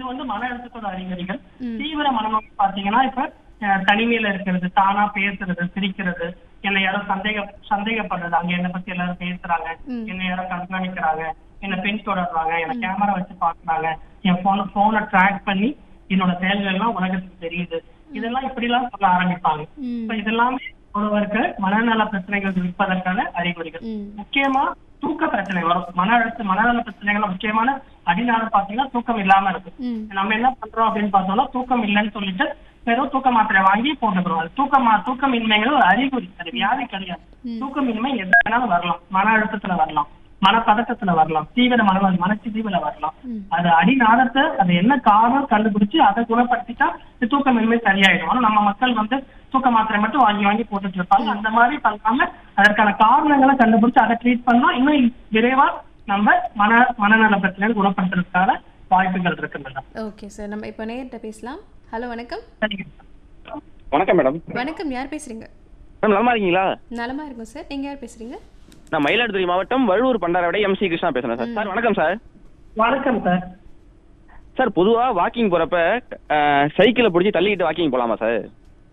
வந்து மன அழுத்தத்தோட அறிகுறிகள் ம். தீவிர மனநோய் பாத்தீங்கன்னா இப்ப அஹ், தனிமையில இருக்கிறது தானா பேசுறது சிரிக்கிறது என்னை யாரோ சந்தேக சந்தேகப்படுறது அங்க என்னை பத்தி எல்லாரும் பேசுறாங்க ம். என்னை யாரோ கண்காணிக்கிறாங்க என்ன பின் தொடர்றாங்க என்ன கேமரா வச்சு பாக்குறாங்க என் போன போனை ட்ராக் பண்ணி என்னோட செயல்கள் எல்லாம் உலகத்துக்கு தெரியுது இதெல்லாம் இப்படி எல்லாம் சொல்ல ஆரம்பிப்பாங்க ம். இப்ப இதெல்லாமே ஒருவருக்கு மனநல பிரச்சனைகள் இருப்பதற்கான அறிகுறிகள் ம். முக்கியமா தூக்க பிரச்சனை வரும் மன அழுத்த மனநல பிரச்சனைகள் முக்கியமான அடிநாள் பாத்தீங்கன்னா தூக்கம் இல்லாம இருக்கு ம். நம்ம என்ன பண்றோம் அப்படின்னு பார்த்தோம்னா தூக்கம் இல்லைன்னு சொல்லிட்டு வெறும் தூக்க மாத்திரை வாங்கி போட்டுக்கிறோம் அது தூக்கமா தூக்கமின்மைங்கிறது ஒரு அறிகுறி அது வியாதி கிடையாது தூக்கமின்மை எது வேணாலும் வரலாம் மன அழுத்தத்துல வரலாம் மனப்பதட்டத்துல வரலாம் தீவிர மன மனச்சிதீவில வரலாம் ம். அது அடிநாதத்தை அது என்ன காரணம் கண்டுபிடிச்சு அதை குணப்படுத்திட்டா இந்த தூக்கமின்மை சரியாயிடும் ஆனா நம்ம மக்கள் வந்து தூக்க மாத்திரை மட்டும் வாங்கி வாங்கி போட்டுட்டு இருப்பாங்க அந்த மாதிரி பண்ணாம அதற்கான காரணங்களை கண்டுபிடிச்சு அதை ட்ரீட் பண்ணா இன்னும் விரைவா நம்ம மன மனநல பிரச்சனைகள் குணப்படுத்துறதுக்கான வாய்ப்புகள் இருக்கு மேடம் ஓகே சார் நம்ம இப்போ நேர்கிட்ட பேசலாம் ஹலோ வணக்கம் சரிங்க வணக்கம் மேடம் வணக்கம் யார் பேசுறீங்க மேடம் நலமா இருக்கீங்களா நலமா இருக்கும் சார் நீங்க யார் பேசுறீங்க நான் மயிலாடுதுறை மாவட்டம் வழுவூர் பண்டாரவடை எம் சி கிருஷ்ணா பேசுறேன் சார் சார் வணக்கம் சார் வணக்கம் சார் சார் பொதுவா வாக்கிங் போறப்ப சைக்கிளை பிடிச்சி தள்ளிக்கிட்டு வாக்கிங் போலாமா சார்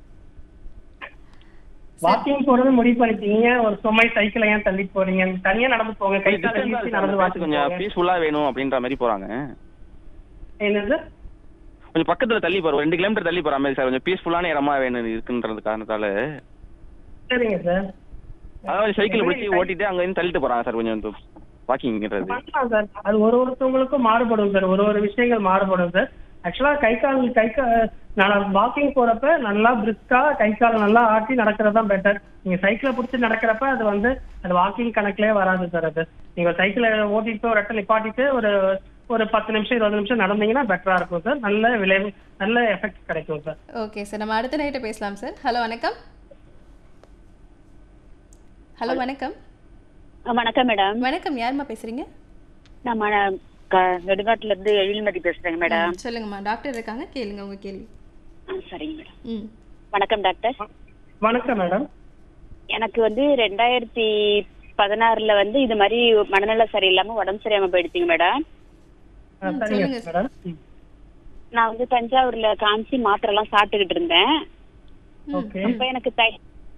வாக்கிங் போறது முடிவு பண்ணிட்டீங்க ஒரு சுமை சைக்கிளை ஏன் தள்ளி போறீங்க தனியா நடந்து போங்க கை காலை Distance ஆ வீசி இருக்கு. நடந்து அந்த வாக்கிங் கொஞ்சம் போங்க பீஸ்ஃபுல்லா வேணும் அப்படின்ற மாதிரி போறாங்க என்னது கொஞ்சம் பக்கத்துல தள்ளி போறோம் ரெண்டு கிலோமீட்டர் தள்ளி போற மாதிரி சார் கொஞ்சம் பீஸ்ஃபுல்லான இடமா வேணும் இருக்குன்றது காரணத்தால சரிங்க சார் அதாவது சைக்கிள் பிடிச்சி ஓட்டிட்டு அங்க இருந்து தள்ளிட்டு போறாங்க சார் கொஞ்சம் வாக்கிங்ன்றது பண்ணலாம் சார் அது ஒரு ஒருத்தவங்களுக்கும் மாறுபடும் சார் ஒரு ஒரு விஷயங்கள் மாறுபடும் சார் ஆக்சுவலா கை கால் கை கா நான் வாக்கிங் போறப்ப நல்லா பிரிஸ்கா கை கால் நல்லா ஆட்டி நடக்கிறது தான் பெட்டர் நீங்க சைக்கிளை பிடிச்சி நடக்கிறப்ப அது வந்து அது வாக்கிங் கணக்குலயே வராது சார் அது நீங்க சைக்கிளை ஓட்டிட்டு ஒரு இடத்துல நிப்பாட்டிட்டு ஒரு ஒரு பத்து நிமிஷம் இருபது நிமிஷம் நடந்தீங்கன்னா பெட்டரா இருக்கும் சார் நல்ல விளைவு நல்ல எஃபெக்ட் கிடைக்கும் சார் ஓகே சார் நம்ம அடுத்த நைட்டு பேசலாம் சார் ஹலோ வணக்கம் ஹலோ வணக்கம் ஆ, வணக்கம் மேடம் வணக்கம் யாரும்மா பேசுறீங்க நான் ம- க- நெடுங்காட்டுல இருந்து எழில்மதி பேசுறேங்க மேடம் ம், சொல்லுங்கம்மா டாக்டர் இருக்காங்க கேளுங்க உங்க கேள்வி ஆ, சரிங்க மேடம் ம் வணக்கம் டாக்டர் வணக்கம் மேடம் எனக்கு வந்து ரெண்டாயிரத்தி பதினாறுல வந்து இது மாதிரி மனநல சரியில்லாம உடம்பு சரியாம போயிடுச்சுங்க மேடம் ம், சரிங்க சொல்லுங்க மேடம் ம். நான் வந்து தஞ்சாவூர்ல காமிச்சு மாத்திரை எல்லாம் சாப்பிட்டுக்கிட்டு இருந்தேன் ஓகே அப்ப எனக்கு தை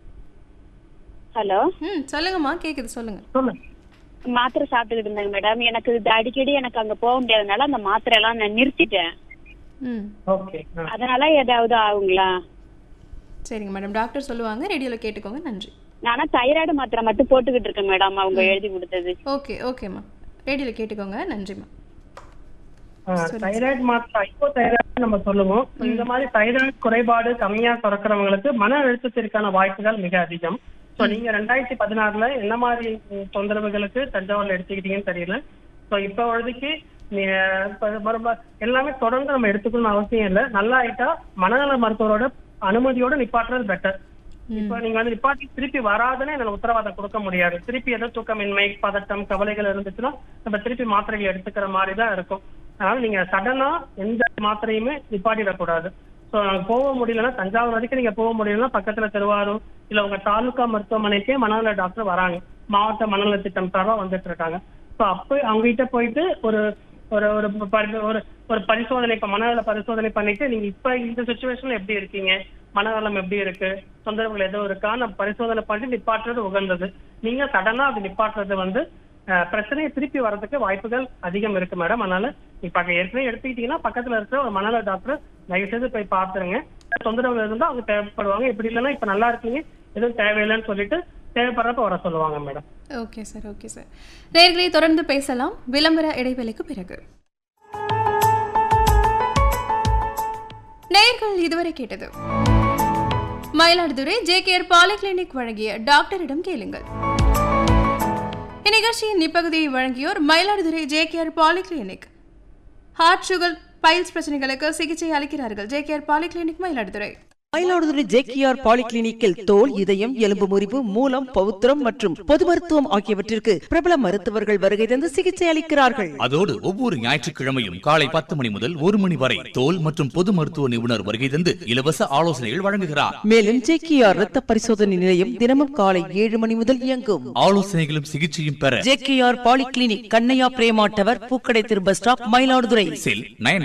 ஹலோ ம் சொல்லுங்கம்மா கேக்குது சொல்லுங்க சொல்லுங்க மாத்திரை சாப்பிட்டுக்கிட்டு இருந்தேங்க மேடம் எனக்கு இது அடிக்கடி எனக்கு அங்க போக முடியாதனால அந்த மாத்திரை எல்லாம் நான் நிறுத்திட்டேன் ம் ஓகே ஆ. அதனால ஏதாவது ஆகுங்களா சரிங்க மேடம் டாக்டர் சொல்லுவாங்க ரேடியோவில் கேட்டுக்கோங்க நன்றி நானா தைராய்டு மாத்திரை மட்டும் போட்டுக்கிட்டு இருக்கேன் மேடம் அவங்க எழுதி கொடுத்தது ஓகே ஓகேம்மா ரேடியோவில் கேட்டுக்கோங்க நன்றிம்மா தைராய்டு மாத்திரை ஹைப்போ தைராய்டு நம்ம சொல்லுவோம் So, இந்த மாதிரி தைராய்டு குறைபாடு கம்மியா சுரக்கிறவங்களுக்கு மன அழுத்தத்திற்கான வாய்ப்புகள் மிக அதிகம் சோ நீங்க ரெண்டாயிரத்தி பதினாறுல என்ன மாதிரி ம், தொந்தரவுகளுக்கு தஞ்சாவூர்ல எடுத்துக்கிட்டீங்கன்னு தெரியல சோ இப்ப வரைக்கும் நீங்க இப்ப மறுப- எல்லாமே தொடர்ந்து நம்ம எடுத்துக்கணும்னு அவசியம் இல்ல நல்லா ஆயிட்டா மனநல மருத்துவரோட அனுமதியோட நிப்பாட்டுறது பெட்டர் இப்ப நீங்க வந்து நிப்பாட்டி திருப்பி வராதுன்னு என்னால உத்தரவாதம் கொடுக்க முடியாது திருப்பி ஏதோ தூக்கமின்மை பதட்டம் கவலைகள் இருந்துச்சுன்னா நம்ம திருப்பி மாத்திரைகள் எடுத்துக்கிற மாதிரி தான் இருக்கும் அதனால நீங்க சடனா எந்த மாத்திரையுமே நிப்பாட்டிடக்கூடாது சோ போக முடியலன்னா தஞ்சாவூர் வரைக்கும் நீங்க போக முடியலன்னா பக்கத்துல திருவாரூர் இல்ல உங்க தாலுகா மருத்துவமனைக்கே மனநல டாக்டர் வராங்க மாவட்ட மனநல திட்டம் சார்பா வந்துட்டு இருக்காங்க சோ அப்ப அவங்க கிட்ட போயிட்டு ஒரு ஒரு ஒரு பரி- ஒரு ஒரு பரிசோதனை இப்ப மனநல பரிசோதனை பண்ணிட்டு நீங்க இப்ப இந்த சுச்சுவேஷன்ல எப்படி இருக்கீங்க மனநலம் எப்படி இருக்கு தொந்தரவுகள் எதுவும் இருக்கா நம்ம பரிசோதனை பண்ணி நிப்பாட்டுறது உகந்தது நீங்க சடனா அது நிப்பாட்டுறது வந்து அஹ், பிரச்சனையை திருப்பி வர்றதுக்கு வாய்ப்புகள் அதிகம் இருக்கு மேடம் அதனால இப்ப அங்க ஏற்கனவே எடுத்துக்கிட்டீங்கன்னா பக்கத்துல இருக்கிற ஒரு மனநல டாக்டர் தயவு செய்து போய் பாத்துருங்க தொந்தரவுகள் இருந்தா அவங்க தேவைப்படுவாங்க இப்படி இல்லைன்னா இப்ப நல்லா இருக்கீங்க எதுவும் தேவையில்லைன்னு சொல்லிட்டு தேவைப்படுறப்ப வர சொல்லுவாங்க madam okay sir okay sir நேர்களை தொடர்ந்து பேசலாம் விளம்பர இடைவேளைக்கு பிறகு நேர்கள் இதுவரை கேட்டது மயிலாடுதுறை ஜே கேஆர் பாலிகிளினிக் வழங்கிய டாக்டரிடம் கேளுங்கள் இந்நிகழ்ச்சியின் இப்பகுதியை வழங்கியோர் Mayiladuthurai J KR polyclinic heart sugar piles பிரச்சனைகளுக்கு சிகிச்சை அளிக்கிறார்கள் J KR polyclinic Mayiladuthurai Mayiladuthurai JKR பாலிகிளினிக்கில் தோல் இதயம் எலும்பு முறிவு மூலம் பௌத்திரம் மற்றும் பொது மருத்துவம் ஆகியவற்றிற்கு பிரபல மருத்துவர்கள் வருகை தந்து சிகிச்சை அளிக்கிறார்கள் அதோடு ஒவ்வொரு ஞாயிற்றுக்கிழமையும் காலை பத்து மணி முதல் ஒரு மணி வரை தோல் மற்றும் பொது மருத்துவ நிபுணர் வருகை தந்து இலவச ஆலோசனைகள் வழங்குகிறார் மேலும் ஜேகேஆர் ரத்த பரிசோதனை நிலையம் தினமும் காலை ஏழு மணி முதல் இயங்கும் ஆலோசனைகளும் சிகிச்சையும் பெற JKR polyclinic Kannaiya Prema tower பூக்கடை திரு bus stop Mayiladuthurai cell nine